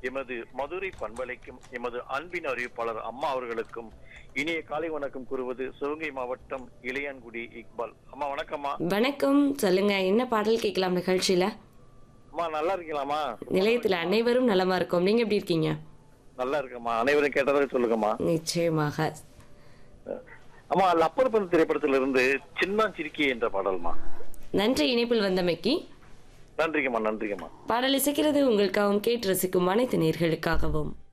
எமது மதுரை பண்பலைக்கும் எமது அன்பின் அறிவிப்பாளர் அம்மா அவர்களுக்கும் இனிய காலை வணக்கம் கூறுவது சிவகங்கை மாவட்டம் இளையான்குடி இக்பால் அம்மா வணக்கம்மா வணக்கம் சொல்லுங்க என்ன பாடல் கேட்கலாம் நிகழ்ச்சியில அம்மா நல்லா இருக்கீங்களாம்மா நிலையத்தில் அனைவரும் நலமா இருக்கோம் நீங்க எப்படி இருக்கீங்க நல்லா இருக்கம்மா அனைவரும் கேட்டதாக சொல்லுங்கம்மா நிச்சயமாக அம்மா லப்பர் பந்து திரைப்படத்திலிருந்து சின்ன சிரிக்கி என்ற பாடல்மா நன்றி இணைப்பில் வந்தமைக்கு நன்றிங்கம்மா நன்றிங்கம்மா பாடல் இசைக்கிறது உங்களுக்காகவும் கேட்டு ரசிக்கும் அனைத்து நேர்களுக்காகவும்